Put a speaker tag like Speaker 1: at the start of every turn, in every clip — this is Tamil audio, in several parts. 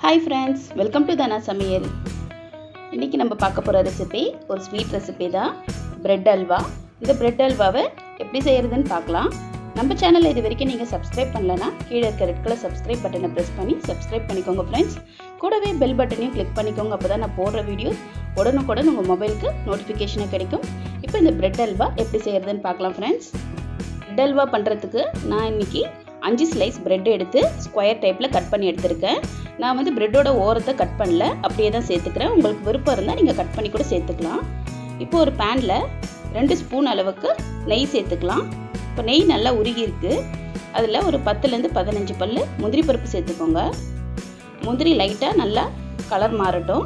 Speaker 1: hi friends welcome to Dhana சமையல் இன்றைக்கி நம்ம பார்க்க போகிற ரெசிபி ஒரு ஸ்வீட் ரெசிபி தான் பிரெட் அல்வா இந்த பிரெட் அல்வாவை எப்படி செய்கிறதுன்னு பார்க்கலாம் நம்ம சேனலில் இது வரைக்கும் நீங்கள் சப்ஸ்கிரைப் பண்ணலன்னா கீழே இருக்க ரெட் கலர் சப்ஸ்கிரைப் பட்டனை ப்ரெஸ் பண்ணி சப்ஸ்கிரைப் பண்ணிக்கோங்க ஃப்ரெண்ட்ஸ் கூடவே பெல் பட்டனையும் கிளிக் பண்ணிக்கோங்க அப்போ தான் நான் போடுற வீடியோஸ் உடனுக்குடன் உங்கள் மொபைலுக்கு நோட்டிஃபிகேஷனாக கிடைக்கும் இப்போ இந்த பிரெட் அல்வா எப்படி செய்கிறதுன்னு பார்க்கலாம் ஃப்ரெண்ட்ஸ் பிரெட் அல்வா பண்ணுறதுக்கு நான் இன்றைக்கி அஞ்சு ஸ்லைஸ் பிரெட் எடுத்து ஸ்கொயர் டைப்பில் கட் பண்ணி எடுத்திருக்கேன் நான் வந்து பிரெட்டோட ஓரத்தை கட் பண்ணல அப்படியே தான் சேர்த்துக்கிறேன் உங்களுக்கு விருப்பம் இருந்தால் நீங்கள் கட் பண்ணி கூட சேர்த்துக்கலாம் இப்போ ஒரு பேனில் ரெண்டு ஸ்பூன் அளவுக்கு நெய் சேர்த்துக்கலாம் இப்போ நெய் நல்லா உருகி இருக்கு அதில் ஒரு பத்துலேருந்து பதினஞ்சு பல் முந்திரி பருப்பு சேர்த்துக்கோங்க முந்திரி லைட்டாக நல்லா கலர் மாறட்டும்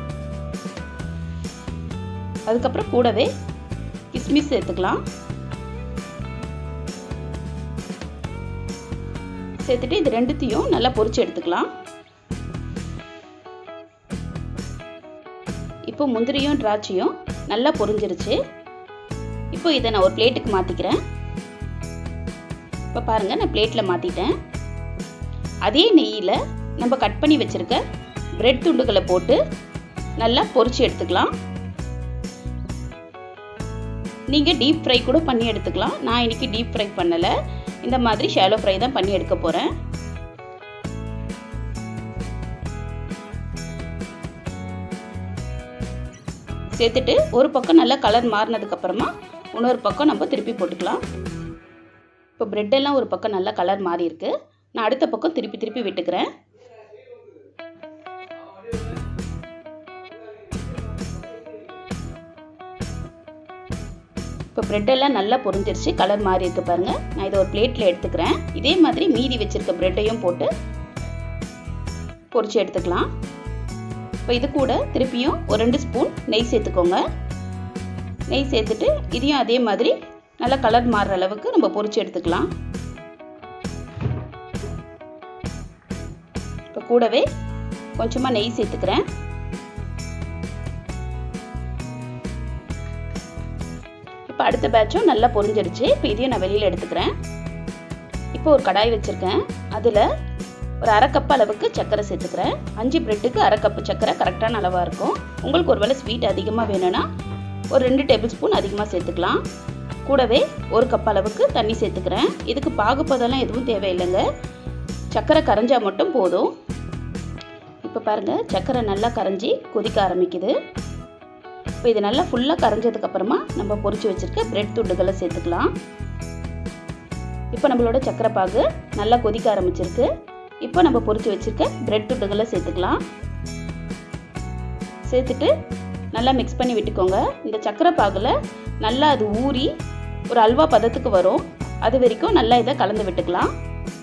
Speaker 1: அதுக்கப்புறம் கூடவே கிஸ்மிஸ் சேர்த்துக்கலாம் சேர்த்துட்டு இது ரெண்டுத்தையும் நல்லா பொரிச்சு எடுத்துக்கலாம் இப்போ முந்திரியும் திராட்சையும் நல்லா பொரிஞ்சிருச்சு இப்போ இதை நான் ஒரு பிளேட்டுக்கு மாற்றிக்கிறேன் இப்போ பாருங்கள் நான் பிளேட்டில் மாற்றிட்டேன் அதே நெய்யில் நம்ம கட் பண்ணி வச்சுருக்க பிரெட் துண்டுகளை போட்டு நல்லா பொரிச்சு எடுத்துக்கலாம் நீங்கள் டீப் ஃப்ரை கூட பண்ணி எடுத்துக்கலாம் நான் இன்றைக்கி டீப் ஃப்ரை பண்ணலை இந்த மாதிரி ஷாலோ ஃப்ரை தான் பண்ணி எடுக்க போகிறேன் சேர்த்துட்டு ஒரு பக்கம் நல்லா கலர் மாறினதுக்கப்புறமா இன்னொரு பக்கம் நம்ம திருப்பி போட்டுக்கலாம் இப்போ ப்ரெட்டெல்லாம் ஒரு பக்கம் நல்லா கலர் மாறி இருக்கு நான் அடுத்த பக்கம் திருப்பி திருப்பி விட்டுக்கிறேன் இப்போ ப்ரெட்டெல்லாம் நல்லா பொரிஞ்சிருச்சு கலர் மாறி இருக்கு பாருங்க நான் இதை ஒரு பிளேட்டில் எடுத்துக்கிறேன் இதே மாதிரி மீதி வச்சிருக்க ப்ரெட்டையும் போட்டு பொரிச்சு எடுத்துக்கலாம் இப்போ இது கூட திருப்பியும் ஒரு ரெண்டு ஸ்பூன் நெய் சேர்த்துக்கோங்க நெய் சேர்த்துட்டு இதையும் அதே மாதிரி நல்லா கலர் மாறுற அளவுக்கு நம்ம பொரிச்சு எடுத்துக்கலாம் இப்போ கூடவே கொஞ்சமாக நெய் சேர்த்துக்கிறேன் இப்போ அடுத்த பேட்சும் நல்லா பொரிஞ்சிருச்சு இப்போ இதையும் நான் வெளியில் எடுத்துக்கிறேன் இப்போ ஒரு கடாய் வச்சுருக்கேன் அதில் ஒரு அரை கப் அளவுக்கு சர்க்கரை சேர்த்துக்கிறேன் அஞ்சு பிரெட்டுக்கு அரை கப்பு சர்க்கரை கரெக்டான அளவாக இருக்கும் உங்களுக்கு ஒரு வேளை ஸ்வீட் அதிகமாக வேணும்னா ஒரு ரெண்டு டேபிள் ஸ்பூன் அதிகமாக சேர்த்துக்கலாம் கூடவே ஒரு கப் அளவுக்கு தண்ணி சேர்த்துக்கிறேன் இதுக்கு பாகுப்பதெல்லாம் எதுவும் தேவையில்லைங்க சர்க்கரை கரைஞ்சால் மட்டும் போதும் இப்போ பாருங்கள் சர்க்கரை நல்லா கரைஞ்சி கொதிக்க ஆரம்பிக்குது இப்போ இது நல்லா ஃபுல்லாக கரைஞ்சதுக்கப்புறமா நம்ம பொரிச்சு வச்சுருக்க பிரெட் துண்டுகளை சேர்த்துக்கலாம் இப்போ நம்மளோட சர்க்கரை பாகு நல்லா கொதிக்க ஆரம்பிச்சிருக்கு இப்போ நம்ம பொரிச்சு வச்சுருக்க பிரெட் துண்டுகளை சேர்த்துக்கலாம் சேர்த்துட்டு நல்லா மிக்ஸ் பண்ணி விட்டுக்கோங்க இந்த சர்க்கரை பாகில் நல்லா அது ஊறி ஒரு அல்வா பதத்துக்கு வரும் அது வரைக்கும் நல்லா இதை கலந்து விட்டுக்கலாம்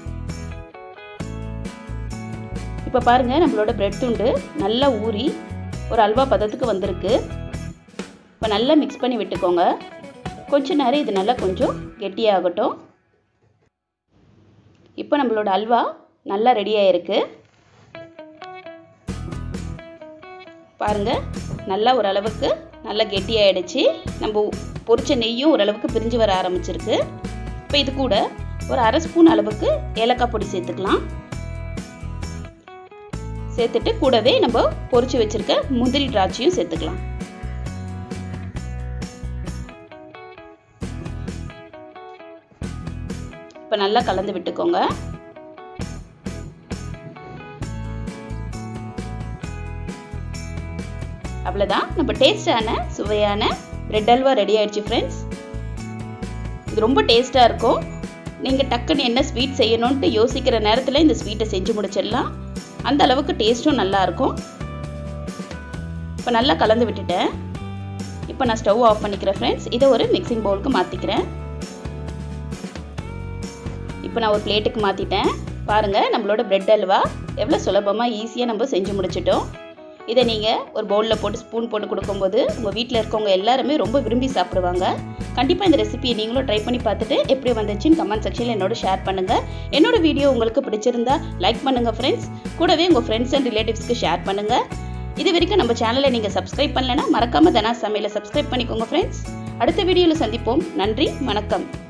Speaker 1: இப்போ பாருங்கள் நம்மளோட பிரெட் துண்டு நல்லா ஊறி ஒரு அல்வா பதத்துக்கு வந்திருக்கு இப்போ நல்லா மிக்ஸ் பண்ணி விட்டுக்கோங்க கொஞ்ச நேரம் இது நல்லா கொஞ்சம் கெட்டியாகட்டும் இப்போ நம்மளோட அல்வா நல்லா ரெடி ஆயிருக்கு பாருங்கள் நல்லா ஓரளவுக்கு நல்லா கெட்டியாயிடுச்சு நம்ம பொரிச்ச நெய்யும் ஓரளவுக்கு பிரிஞ்சு வர ஆரம்பிச்சிருக்கு இப்போ இது கூட ஒரு அரை ஸ்பூன் அளவுக்கு ஏலக்காய் பொடி சேர்த்துக்கலாம் சேர்த்துட்டு கூடவே நம்ம பொரிச்சு வச்சிருக்க முந்திரி திராட்சையும் சேர்த்துக்கலாம் இப்போ நல்லா கலந்து விட்டுக்கோங்க அவ்வளோதான் நம்ம டேஸ்டான சுவையான பிரெட் அல்வா ரெடி ஆயிடுச்சு ஃப்ரெண்ட்ஸ் இது ரொம்ப டேஸ்ட்டாக இருக்கும் நீங்கள் டக்குன்னு என்ன ஸ்வீட் செய்யணுன்ட்டு யோசிக்கிற நேரத்தில் இந்த ஸ்வீட்டை செஞ்சு முடிச்சிடலாம் அந்த அளவுக்கு டேஸ்ட்டும் நல்லாயிருக்கும் இப்போ நல்லா கலந்து விட்டுட்டேன் இப்போ நான் ஸ்டவ் ஆஃப் பண்ணிக்கிறேன் ஃப்ரெண்ட்ஸ் இதை ஒரு மிக்சிங் பவுலுக்கு மாற்றிக்கிறேன் இப்போ நான் ஒரு பிளேட்டுக்கு மாற்றிட்டேன் பாருங்கள் நம்மளோட பிரெட் அல்வா எவ்வளோ சுலபமாக ஈஸியாக நம்ம செஞ்சு முடிச்சிட்டோம் இதை நீங்கள் ஒரு பவுலில் போட்டு ஸ்பூன் போட்டு கொடுக்கும்போது உங்கள் வீட்டில் இருக்கவங்க எல்லாருமே ரொம்ப விரும்பி சாப்பிடுவாங்க கண்டிப்பாக இந்த ரெசிபியை நீங்களும் ட்ரை பண்ணி பார்த்துட்டு எப்படி வந்துச்சுன்னு கமெண்ட் செக்ஷனில் என்னோட ஷேர் பண்ணுங்கள் என்னோட வீடியோ உங்களுக்கு பிடிச்சிருந்தா லைக் பண்ணுங்கள் ஃப்ரெண்ட்ஸ் கூடவே உங்கள் ஃப்ரெண்ட்ஸ் அண்ட் ரிலேட்டிவ்ஸ்க்கு ஷேர் பண்ணுங்கள் இது வரைக்கும் நம்ம சேனலை நீங்கள் சப்ஸ்கிரைப் பண்ணலைன்னா மறக்காமல் தனா சமையலை சப்ஸ்கிரைப் பண்ணிக்கோங்க ஃப்ரெண்ட்ஸ் அடுத்த வீடியோவில் சந்திப்போம் நன்றி வணக்கம்